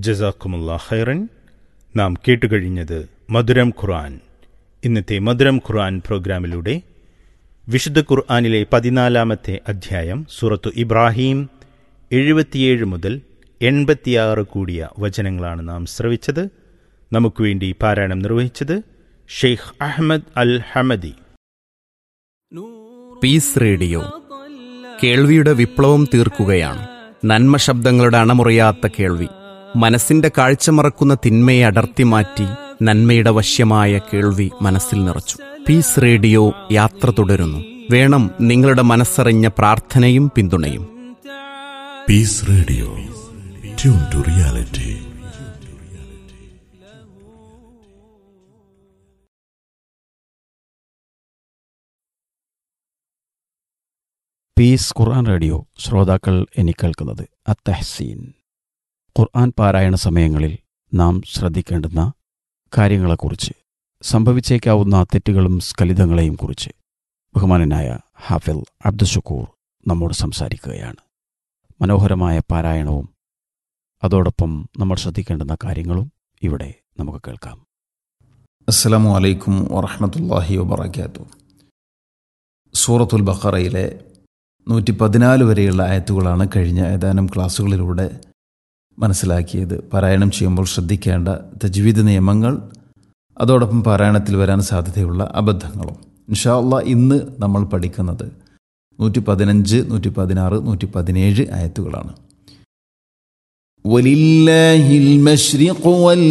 ജസാക്കുമുള്ള ഖൈറൻ നാം കേട്ടുകഴിഞ്ഞത് മധുരം ഖുർആൻ ഇന്നത്തെ മധുരം ഖുർആൻ പ്രോഗ്രാമിലൂടെ വിശുദ്ധ ഖുർആനിലെ പതിനാലാമത്തെ അധ്യായം സൂറത്തു ഇബ്രാഹിം എഴുപത്തിയേഴ് മുതൽ എൺപത്തിയാറ് കൂടിയ വചനങ്ങളാണ് നാം ശ്രവിച്ചത് നമുക്ക് വേണ്ടി പാരായണം നിർവഹിച്ചത് Sheikh Ahmed al Hamadi Peace Radio കേൾവിയുടെ വിപ്ലവം തീർക്കുകയാണ് നന്മ ശബ്ദങ്ങളുടെ അണമുറിയാത്ത കേൾവി മനസ്സിന്റെ കാഴ്ച മറക്കുന്ന തിന്മയെ അടർത്തി മാറ്റി നന്മയുടെ വശ്യമായ കേൾവി മനസ്സിൽ നിറച്ചു പീസ് റേഡിയോ യാത്ര തുടരുന്നു വേണം നിങ്ങളുടെ മനസ്സറിഞ്ഞ പ്രാർത്ഥനയും പിന്തുണയും Peace Radio tune to reality Peace Quran Radio ശ്രോതാക്കൾ ഇനി കേൾക്കുന്നത് അത്തഹ്സീൻ ഖുർആൻ പാരായണ സമയങ്ങളിൽ നാം ശ്രദ്ധിക്കേണ്ടുന്ന കാര്യങ്ങളെക്കുറിച്ച് സംഭവിച്ചേക്കാവുന്ന തെറ്റുകളും സ്ഖലിതങ്ങളെയും കുറിച്ച് ബഹുമാനനായ ഹാഫിൽ അബ്ദുഷക്കൂർ നമ്മോട് സംസാരിക്കുകയാണ് മനോഹരമായ പാരായണവും അതോടൊപ്പം നമ്മൾ ശ്രദ്ധിക്കേണ്ടുന്ന കാര്യങ്ങളും ഇവിടെ നമുക്ക് കേൾക്കാം അസ്സലാമു അലൈക്കും വറഹമത്തല്ലാഹി വബർക്കാത്തു സൂറത്തുൽ ബഖറയിലെ നൂറ്റി പതിനാല് വരെയുള്ള ആയത്തുകളാണ് കഴിഞ്ഞ ഏതാനും ക്ലാസ്സുകളിലൂടെ മനസ്സിലാക്കിയത് പാരായണം ചെയ്യുമ്പോൾ ശ്രദ്ധിക്കേണ്ട തജ്വീദ് നിയമങ്ങൾ അതോടൊപ്പം പാരായണത്തിൽ വരാൻ സാധ്യതയുള്ള അബദ്ധങ്ങളും ഇൻഷാ അള്ളാ ഇന്ന് നമ്മൾ പഠിക്കുന്നത് നൂറ്റി പതിനഞ്ച് നൂറ്റി പതിനാറ് നൂറ്റി പതിനേഴ് ആയത്തുകളാണ് വലില്ലാഹിൽ മശ്രിഖ് വൽ